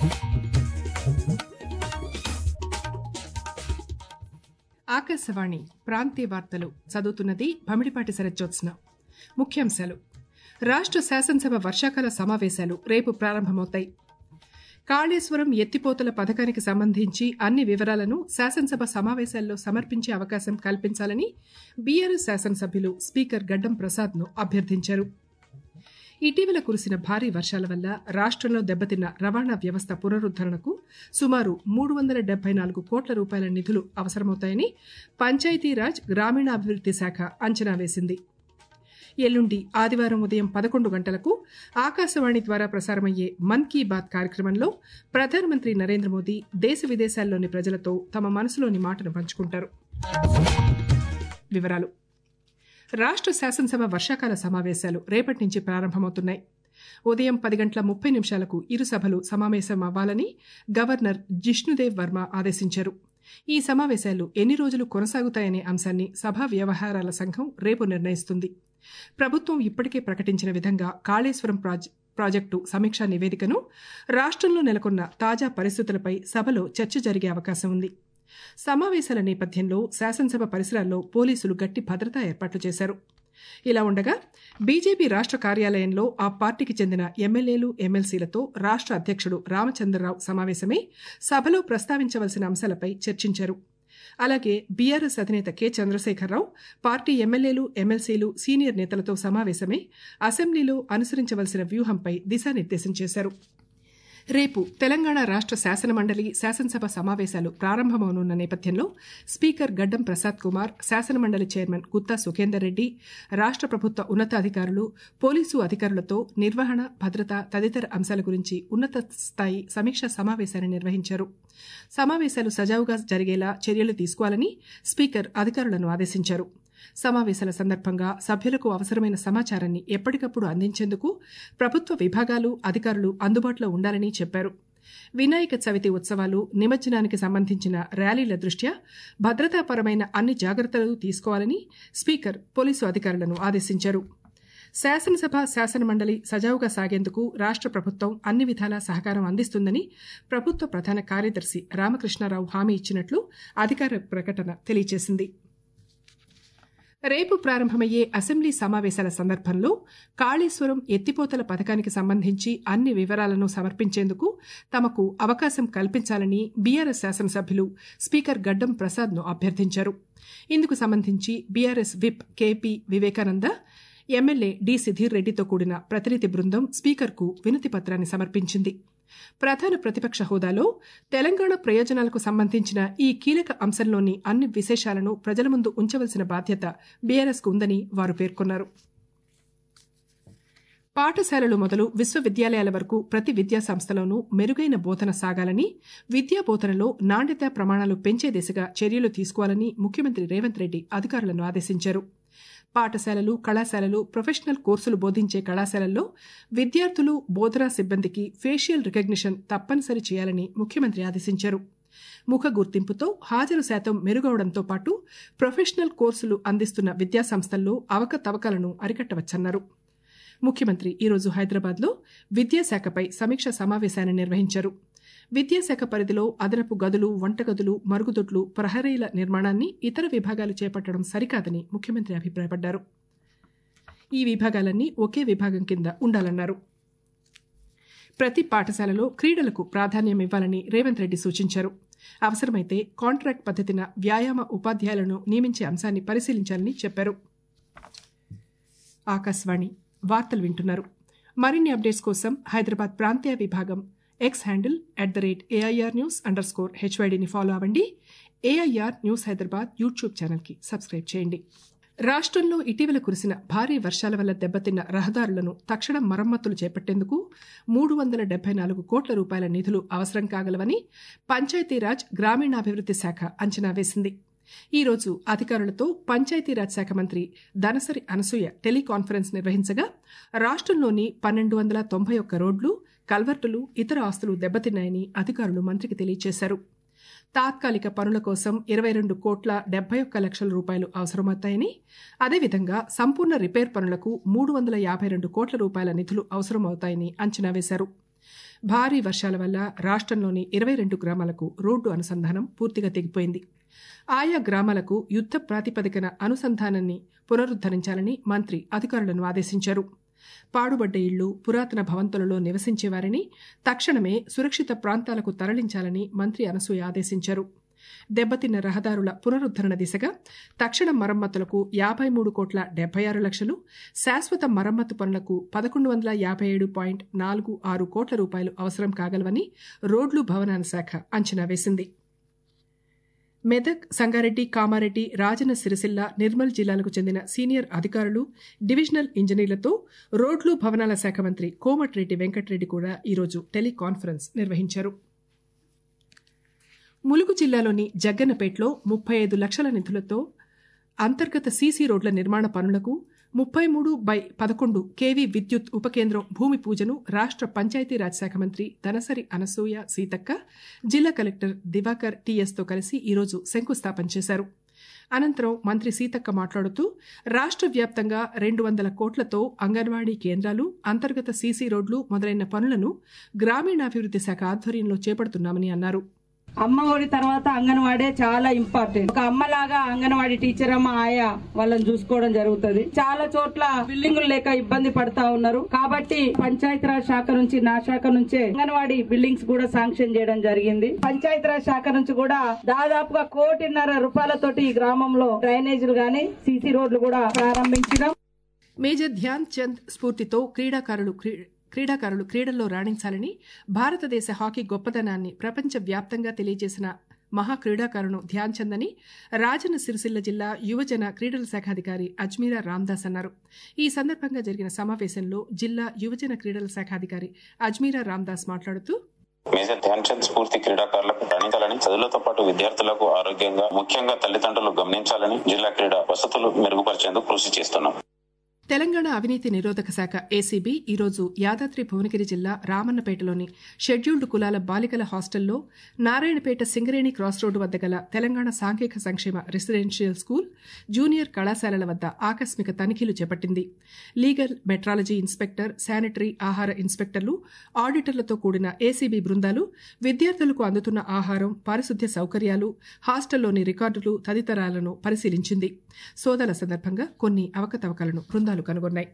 ఆకాశవాణి ప్రాంతీయ వార్తలు చదువుతున్నది భమిడిపాటి శరజ్జోత్స్న ముఖ్యాంశాలు రాష్ట్ర శాసనసభ వర్షాకాల సమావేశాలు రేపు ప్రారంభమవుతాయి కాళేశ్వరం ఎత్తిపోతల పథకానికి సంబంధించి అన్ని వివరాలను శాసనసభ సమావేశాల్లో సమర్పించే అవకాశం కల్పించాలని బీఆర్ఎస్ శాసనసభ్యులు స్పీకర్ గడ్డం ప్రసాద్ను అభ్యర్థించారు ఇటీవల కురిసిన భారీ వర్షాల వల్ల రాష్ట్రంలో దెబ్బతిన్న రవాణా వ్యవస్థ పునరుద్దరణకు సుమారు మూడు వందల డెబ్బై నాలుగు కోట్ల రూపాయల నిధులు అవసరమవుతాయని పంచాయతీరాజ్ గ్రామీణాభివృద్ది శాఖ అంచనా వేసింది ఎల్లుండి ఆదివారం ఉదయం పదకొండు గంటలకు ఆకాశవాణి ద్వారా ప్రసారమయ్యే మన్ కీ బాత్ కార్యక్రమంలో ప్రధానమంత్రి నరేంద్ర మోదీ దేశ విదేశాల్లోని ప్రజలతో తమ మనసులోని మాటను పంచుకుంటారు వివరాలు రాష్ట్ర శాసనసభ వర్షాకాల సమావేశాలు రేపటి నుంచి ప్రారంభమవుతున్నాయి ఉదయం పది గంటల ముప్పై నిమిషాలకు ఇరు సభలు సమావేశం అవ్వాలని గవర్నర్ జిష్ణుదేవ్ వర్మ ఆదేశించారు ఈ సమావేశాలు ఎన్ని రోజులు కొనసాగుతాయనే అంశాన్ని సభా వ్యవహారాల సంఘం రేపు నిర్ణయిస్తుంది ప్రభుత్వం ఇప్పటికే ప్రకటించిన విధంగా కాళేశ్వరం ప్రాజెక్టు సమీక్షా నివేదికను రాష్ట్రంలో నెలకొన్న తాజా పరిస్థితులపై సభలో చర్చ జరిగే అవకాశం ఉంది సమావేశాల నేపథ్యంలో శాసనసభ పరిసరాల్లో పోలీసులు గట్టి భద్రతా ఏర్పాట్లు చేశారు ఇలా ఉండగా బీజేపీ రాష్ట్ర కార్యాలయంలో ఆ పార్టీకి చెందిన ఎమ్మెల్యేలు ఎమ్మెల్సీలతో రాష్ట్ర అధ్యక్షుడు రామచంద్రరావు సమావేశమై సభలో ప్రస్తావించవలసిన అంశాలపై చర్చించారు అలాగే బీఆర్ఎస్ అధినేత కె చంద్రశేఖరరావు పార్టీ ఎమ్మెల్యేలు ఎమ్మెల్సీలు సీనియర్ నేతలతో సమావేశమై అసెంబ్లీలో అనుసరించవలసిన వ్యూహంపై దిశానిర్దేశం చేశారు రేపు తెలంగాణ రాష్ట్ర శాసనమండలి శాసనసభ సమావేశాలు ప్రారంభమవనున్న నేపథ్యంలో స్పీకర్ గడ్డం ప్రసాద్ కుమార్ శాసనమండలి చైర్మన్ గుత్తా సుఖేందర్ రెడ్డి రాష్ట్ర ప్రభుత్వ ఉన్నతాధికారులు పోలీసు అధికారులతో నిర్వహణ భద్రత తదితర అంశాల గురించి ఉన్నత స్థాయి సమీక్షా సమావేశాన్ని నిర్వహించారు సమావేశాలు సజావుగా జరిగేలా చర్యలు తీసుకోవాలని స్పీకర్ అధికారులను ఆదేశించారు సమావేశాల సందర్భంగా సభ్యులకు అవసరమైన సమాచారాన్ని ఎప్పటికప్పుడు అందించేందుకు ప్రభుత్వ విభాగాలు అధికారులు అందుబాటులో ఉండాలని చెప్పారు వినాయక చవితి ఉత్సవాలు నిమజ్జనానికి సంబంధించిన ర్యాలీల దృష్ట్యా భద్రతాపరమైన అన్ని జాగ్రత్తలు తీసుకోవాలని స్పీకర్ పోలీసు అధికారులను ఆదేశించారు శాసనసభ శాసనమండలి సజావుగా సాగేందుకు రాష్ట్ర ప్రభుత్వం అన్ని విధాలా సహకారం అందిస్తుందని ప్రభుత్వ ప్రధాన కార్యదర్శి రామకృష్ణారావు హామీ ఇచ్చినట్లు అధికార ప్రకటన తెలియజేసింది రేపు ప్రారంభమయ్యే అసెంబ్లీ సమావేశాల సందర్భంలో కాళేశ్వరం ఎత్తిపోతల పథకానికి సంబంధించి అన్ని వివరాలను సమర్పించేందుకు తమకు అవకాశం కల్పించాలని బీఆర్ఎస్ శాసనసభ్యులు స్పీకర్ గడ్డం ప్రసాద్ను అభ్యర్థించారు ఇందుకు సంబంధించి BRS whip KP Vivekananda MLA D Sudheer రెడ్డితో కూడిన ప్రతినిధి బృందం స్పీకర్కు వినతి పత్రాన్ని సమర్పించింది ప్రధాన ప్రతిపక్ష హోదాలో తెలంగాణ ప్రయోజనాలకు సంబంధించిన ఈ కీలక అంశంలోని అన్ని విశేషాలను ప్రజల ముందు ఉంచవలసిన బాధ్యత బీఆర్ఎస్కు ఉందని వారు పేర్కొన్నారు పాఠశాలలు మొదలు విశ్వవిద్యాలయాల వరకు ప్రతి విద్యా సంస్థలోనూ మెరుగైన బోధన సాగాలని విద్యా బోధనలో నాణ్యత ప్రమాణాలు పెంచే దిశగా చర్యలు తీసుకోవాలని ముఖ్యమంత్రి రేవంత్ రెడ్డి అధికారులను ఆదేశించారు పాఠశాలలు కళాశాలలు ప్రొఫెషనల్ కోర్సులు బోధించే కళాశాలల్లో విద్యార్థులు బోధనా సిబ్బందికి ఫేషియల్ రికగ్నిషన్ తప్పనిసరి చేయాలని ముఖ్యమంత్రి ఆదేశించారు ముఖ గుర్తింపుతో హాజరు శాతం మెరుగవడంతో పాటు ప్రొఫెషనల్ కోర్సులు అందిస్తున్న విద్యాసంస్థల్లో అవకతవకలను అరికట్టవచ్చన్నారు ముఖ్యమంత్రి ఈరోజు హైదరాబాద్లో విద్యాశాఖపై సమీక్ష సమావేశాన్ని నిర్వహించారు విద్యాశాఖ పరిధిలో అదనపు గదులు వంటగదులు మరుగుదొడ్లు ప్రహరీల నిర్మాణాన్ని ఇతర విభాగాలు చేపట్టడం సరికాదని ముఖ్యమంత్రి అభిప్రాయపడ్డారు ఈ విభాగాలన్నీ ఒకే విభాగం కింద ఉండాలన్నారు ప్రతి పాఠశాలలో క్రీడలకు ప్రాధాన్యం ఇవ్వాలని రేవంత్ రెడ్డి సూచించారు అవసరమైతే కాంట్రాక్ట్ పద్దతిన వ్యాయామ ఉపాధ్యాయులను నియమించే అంశాన్ని పరిశీలించాలని చెప్పారు ఆకాశవాణి వార్తలు వింటున్నారు మరిన్ని అప్డేట్స్ కోసం హైదరాబాద్ ప్రాంతీయ విభాగం X handle at the rate AIR news under score హెచ్వైడిని ఫాలో అవ్వండి ఏఐఆర్ న్యూస్ హైదరాబాద్ యూట్యూబ్ ఛానల్కి సబ్స్క్రైబ్ చేయండి రాష్ట్రంలో ఇటీవల కురిసిన భారీ వర్షాల వల్ల దెబ్బతిన్న రహదారులను తక్షణం మరమ్మతులు చేపట్టేందుకు మూడు వందల డెబ్బై నాలుగు కోట్ల రూపాయల నిధులు అవసరం కాగలవని పంచాయతీరాజ్ గ్రామీణాభివృద్ది శాఖ అంచనా వేసింది ఈ రోజు అధికారులతో పంచాయతీరాజ్ శాఖ మంత్రి దనసరి అనసూయ టెలికాన్ఫరెన్స్ నిర్వహించగా రాష్ట్రంలోని పన్నెండు వందల తొంభై ఒక్క రోడ్లు కల్వర్టులు ఇతర ఆస్తులు దెబ్బతిన్నాయని అధికారులు మంత్రికి తెలియజేశారు తాత్కాలిక పనుల కోసం ఇరవై రెండు కోట్ల డెబ్బై ఒక్క లక్షల రూపాయలు అవసరమవుతాయని అదేవిధంగా సంపూర్ణ రిపేర్ పనులకు మూడు వందల యాభై రెండు కోట్ల రూపాయల నిధులు అవసరమవుతాయని అంచనా వేశారు భారీ వర్షాల వల్ల రాష్ట్రంలోని ఇరవై రెండు గ్రామాలకు రోడ్డు అనుసంధానం పూర్తిగా తెగిపోయింది ఆయా గ్రామాలకు యుద్ద ప్రాతిపదికన అనుసంధానాన్ని పునరుద్దరించాలని మంత్రి అధికారులను ఆదేశించారు పాడుబడ్డ ఇళ్లు పురాతన భవంతులలో నివసించేవారిని తక్షణమే సురక్షిత ప్రాంతాలకు తరలించాలని మంత్రి అనసూయ ఆదేశించారు దెబ్బతిన్న రహదారుల పునరుద్దరణ దిశగా తక్షణ మరమ్మతులకు యాభై మూడు కోట్ల డెబ్బై ఆరు లక్షలు శాశ్వత మరమ్మతు పనులకు పదకొండు వందల యాభై ఏడు పాయింట్ నాలుగు ఆరు కోట్ల రూపాయలు అవసరం కాగలవని రోడ్లు భవనాల శాఖ అంచనా వేసింది మెదక్ సంగారెడ్డి కామారెడ్డి రాజన్న సిరిసిల్ల నిర్మల్ జిల్లాలకు చెందిన సీనియర్ అధికారులు డివిజనల్ ఇంజనీర్లతో రోడ్లు భవనాల శాఖ మంత్రి కోమటిరెడ్డి వెంకటరెడ్డి కూడా ఈరోజు టెలికాన్ఫరెన్స్ నిర్వహించారు ములుగు జిల్లాలోని జగ్గన్నపేటలో ముప్పై ఐదు లక్షల నిధులతో అంతర్గత సీసీ రోడ్ల నిర్మాణ పనులకు ముప్పై మూడు బై పదకొండు కేవీ విద్యుత్ ఉపకేంద్రం భూమి పూజను రాష్ట్ర పంచాయతీరాజ్ శాఖ మంత్రి ధనసరి అనసూయ సీతక్క జిల్లా కలెక్టర్ దివాకర్ టీఎస్తో కలిసి ఈరోజు శంకుస్థాపన చేశారు అనంతరం మంత్రి సీతక్క మాట్లాడుతూ రాష్ట్ర వ్యాప్తంగా రెండు వందల కోట్లతో అంగన్వాడీ కేంద్రాలు అంతర్గత సీసీ రోడ్లు మొదలైన పనులను గ్రామీణాభివృద్ది శాఖ ఆధ్వర్యంలో చేపడుతున్నామని అన్నారు అమ్మ ఒడి తర్వాత అంగన్వాడే చాలా ఇంపార్టెంట్ ఒక అమ్మలాగా అంగన్వాడీ టీచర్ అమ్మ ఆయా వాళ్ళని చూసుకోవడం జరుగుతుంది చాలా చోట్ల బిల్డింగులు లేక ఇబ్బంది పడతా ఉన్నారు కాబట్టి పంచాయతీరాజ్ శాఖ నుంచి నా శాఖ నుంచే అంగన్వాడీ బిల్డింగ్స్ కూడా శాంక్షన్ చేయడం జరిగింది పంచాయతీరాజ్ శాఖ నుంచి కూడా దాదాపుగా కోటిన్నర రూపాయలతోటి ఈ గ్రామంలో డ్రైనేజీలు గాని సీసీ రోడ్లు కూడా ప్రారంభించడం మేజర్ ధ్యాన్ చంద్ స్ఫూర్తితో క్రీడాకారులు క్రీ- క్రీడాకారులు క్రీడల్లో రాణించాలని భారతదేశ హాకీ గొప్పదనాన్ని ప్రపంచ వ్యాప్తంగా తెలియజేసిన మహా క్రీడాకారుడు ధ్యాన్ చంద్ అని రాజన్న సిరిసిల్ల జిల్లా యువజన క్రీడల శాఖాధికారి అజ్మీరా రామ్దాస్ అన్నారు ఈ సందర్భంగా జరిగిన సమావేశంలో జిల్లా యువజన క్రీడల శాఖాధికారి అజ్మీరా రామ్దాస్ మాట్లాడుతూ మేజర్ ధ్యాన్ చంద్ స్ఫూర్తి క్రీడాకారులకు రాణించాలని చదువులతో పాటు విద్యార్థులకు ఆరోగ్యంగా ముఖ్యంగా తల్లిదండ్రులు గమనించాలని జిల్లా క్రీడా వసతులు మెరుగుపరిచేందుకు కృషి చేస్తున్నాం తెలంగాణ అవినీతి నిరోధక శాఖ ఏసీబీ ఈరోజు యాదాద్రి భువనగిరి జిల్లా రామన్నపేటలోని షెడ్యూల్డ్ కులాల బాలికల హాస్టల్లో నారాయణపేట సింగరేణి క్రాస్ రోడ్డు వద్ద గల తెలంగాణ సాంఘిక సంక్షేమ రెసిడెన్షియల్ స్కూల్ జూనియర్ కళాశాలల వద్ద ఆకస్మిక తనిఖీలు చేపట్టింది లీగల్ మెట్రాలజీ ఇన్స్పెక్టర్ శానిటరీ ఆహార ఇన్స్పెక్టర్లు ఆడిటర్లతో కూడిన ఏసీబీ బృందాలు విద్యార్థులకు అందుతున్న ఆహారం పారిశుద్ధ్య సౌకర్యాలు హాస్టల్లోని రికార్డులు తదితరాలను పరిశీలించింది సోదాల సందర్భంగా కొన్ని అవకతవకలను బృందాలు కనుగొన్నాయి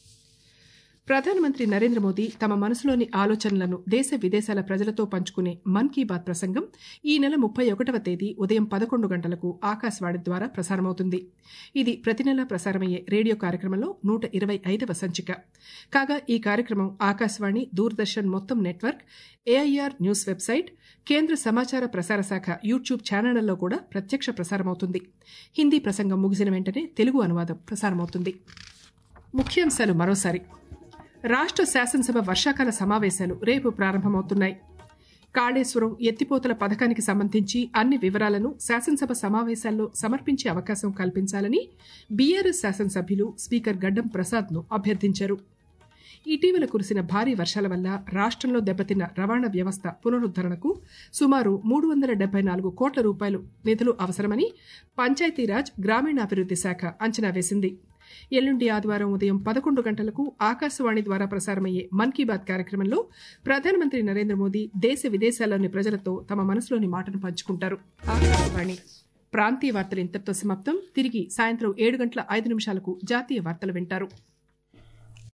ప్రధానమంత్రి నరేంద్ర మోదీ తమ మనసులోని ఆలోచనలను దేశ విదేశాల ప్రజలతో పంచుకునే మన్ కీ బాత్ ప్రసంగం ఈ నెల ముప్పై ఒకటవ తేదీ ఉదయం పదకొండు గంటలకు ఆకాశవాణి ద్వారా ప్రసారమవుతుంది ఇది ప్రతి నెల ప్రసారమయ్యే రేడియో కార్యక్రమంలో నూట ఇరవై ఐదవ సంచిక కాగా ఈ కార్యక్రమం ఆకాశవాణి దూరదర్శన్ మొత్తం నెట్వర్క్ ఏఐఆర్ న్యూస్ వెబ్సైట్ కేంద్ర సమాచార ప్రసార శాఖ యూట్యూబ్ ఛానళ్లలో కూడా ప్రత్యక్ష ప్రసారమవుతుంది హిందీ ప్రసంగం ముగిసిన వెంటనే తెలుగు అనువాదం ప్రసారమవుతుంది ముఖ్యాంశాలు మరోసారి రాష్ట్ర శాసనసభ వర్షాకాల సమావేశాలు రేపు ప్రారంభమవుతున్నాయి కాళేశ్వరం ఎత్తిపోతల పథకానికి సంబంధించి అన్ని వివరాలను శాసనసభ సమావేశాల్లో సమర్పించే అవకాశం కల్పించాలని బీఆర్ఎస్ శాసనసభ్యులు స్పీకర్ గడ్డం ప్రసాద్ను అభ్యర్థించారు ఇటీవల కురిసిన భారీ వర్షాల వల్ల రాష్ట్రంలో దెబ్బతిన్న రవాణా వ్యవస్థ పునరుద్దరణకు సుమారు మూడు వందల డెబ్బై నాలుగు కోట్ల రూపాయలు నిధులు అవసరమని పంచాయతీరాజ్ గ్రామీణాభివృద్ది శాఖ అంచనా వేసింది ఎల్లుండి ఆదివారం ఉదయం పదకొండు గంటలకు ఆకాశవాణి ద్వారా ప్రసారమయ్యే మన్ కీ బాత్ కార్యక్రమంలో ప్రధానమంత్రి నరేంద్ర మోదీ దేశ విదేశాల్లోని ప్రజలతో తమ మనసులోని మాటను పంచుకుంటారు ఆకాశవాణి ప్రాంతీయ వార్తలు ఇంతటితో సమాప్తం తిరిగి సాయంత్రం ఏడు గంటల ఐదు నిమిషాలకు జాతీయ వార్తలు వింటారు